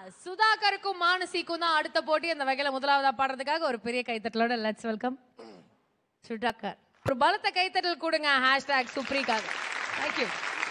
சுதாகருக்கும் மானசிக்கும் தான் அடுத்த போட்டி அந்த வகையில முதலாவதா பாடுறதுக்காக ஒரு பெரிய கைத்தட்டலோட லெட்ஸ் வெல்கம் சுதாகர் ஒரு பலத்த கைத்தட்டல் கொடுங்க ஹேஷ்டாக் சுப்ரீக்காக தேங்க்யூ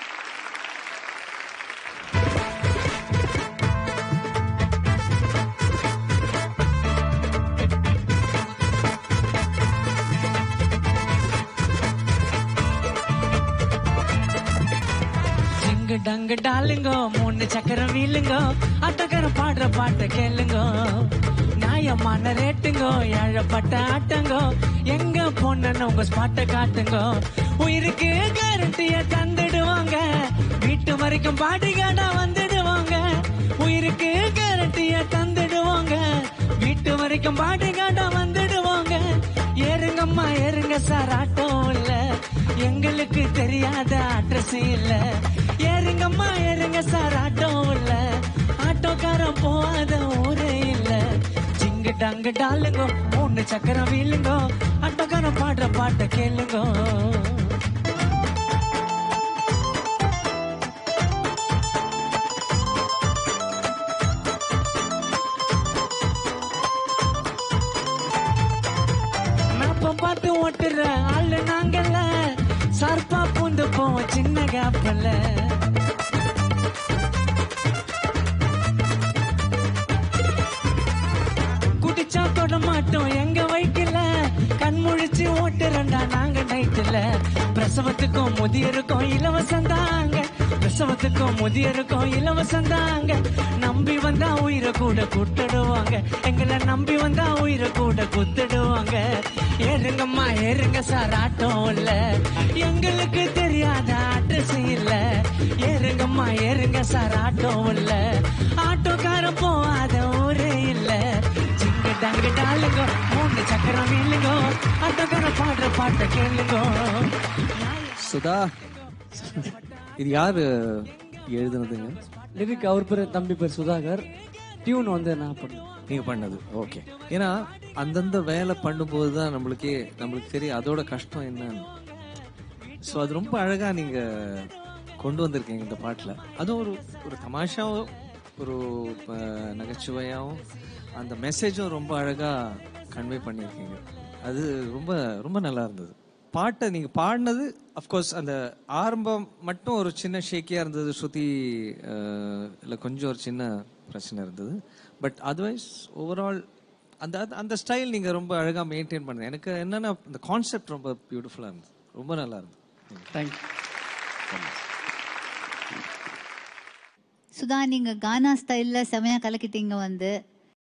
ஜிங்கு டங்கு டாலுங்கோ மூணு சக்கரம் வீலுங்கோ அட்டக்கரம் பாடுற பாட்டை கேளுங்கோ நியாயமான ரேட்டுங்கோ ஏழப்பட்ட ஆட்டங்கோ எங்க பொண்ணு உங்க ஸ்பாட்டை காட்டுங்கோ உயிருக்கு கேரண்டிய தந்துடுவாங்க வீட்டு வரைக்கும் பாடிகாடா வந்துடுவாங்க உயிருக்கு கேரண்டிய தந்துடுவாங்க வீட்டு வரைக்கும் பாடிகாடா வந்துடுவாங்க ஏறுங்கம்மா ஏறுங்க சார் ஆட்டோ இல்ல எங்களுக்கு தெரியாத அட்ரஸ் இல்ல ஏறுங்கம்மா ஏறுங்க சார் ஆட்டோ இல்ல ஆட்டோக்காரன் போகாத ஊரே இல்ல ஜிங்கு டங்கு டாலுங்கோ மூணு சக்கரம் வீலுங்கோ ஆட்டோக்காரன் பாடுற பாட்டை கேளுங்கோ மேப்ப பார்த்து ஓட்டுற ஆளு நாங்கல்ல சார்பா பூந்து போவோம் சின்ன கேப்பல்ல குடிச்சா தொட மாட்டோம் எங்க வைக்கல கண் முழிச்சு ஓட்டுறண்டா நாங்க நைட்டுல பிரசவத்துக்கும் முதியருக்கும் இலவசம் தாங்க பிரசவத்துக்கும் முதியருக்கும் இலவசம் தாங்க நம்பி வந்தா உயிரை கூட குட்டுடுவாங்க எங்களை நம்பி வந்தா உயிரை கூட குத்துடுவாங்க ஏறுங்கம்மா ஏறுங்க சார் ஆட்டம் இல்ல எங்களுக்கு தெரியாத அட்ரஸ் இல்ல ஏறுங்கம்மா ஏறுங்க சார் ஆட்டம் இல்ல ஆட்டோக்காரன் போகாத ஊரே இல்ல சிங்க டங்கு டாலுங்க மூணு சக்கரம் வீலுங்க ஆட்டோக்காரன் பாடுற பாட்டை கேளுங்க சுதா இது யாரு எழுதுனதுங்க லிரிக் அவர் பேர் தம்பி பேர் சுதாகர் டியூன் வந்து நான் பண்ணேன் நீங்க பண்ணது ஓகே ஏன்னா அந்தந்த வேலை பண்ணும்போது தான் நம்மளுக்கே நம்மளுக்கு தெரியும் அதோட கஷ்டம் என்னன்னு ஸோ அது ரொம்ப அழகா நீங்க கொண்டு வந்திருக்கீங்க இந்த பாட்டுல அதுவும் ஒரு ஒரு தமாஷாவும் ஒரு அஹ், நகைச்சுவையாவும் அந்த மெசேஜும் ரொம்ப அழகா கன்வே பண்ணியிருக்கீங்க அது ரொம்ப ரொம்ப நல்லா இருந்தது பாட்டை நீங்க பாடினது அஃப்கோர்ஸ் அந்த ஆரம்பம் மட்டும் ஒரு சின்ன ஷேக்கியா இருந்தது ஸ்ருதி அஹ், இல்ல கொஞ்சம் ஒரு சின்ன பிரச்சனை இருந்தது பட் அதர்வைஸ் ஓவரால் அந்த அந்த- அந்த ஸ்டைல் நீங்க ரொம்ப அழகா மெயின்டைன் பண்ணுங்க எனக்கு என்னன்னா அந்த கான்செப்ட் ரொம்ப பியூட்டிஃபுல்லா இருந்தது ரொம்ப நல்லா இருந்தது தேங்க்யூ சுதா நீங்க கானா ஸ்டைல்ல செமையா கலக்கிட்டீங்க வந்து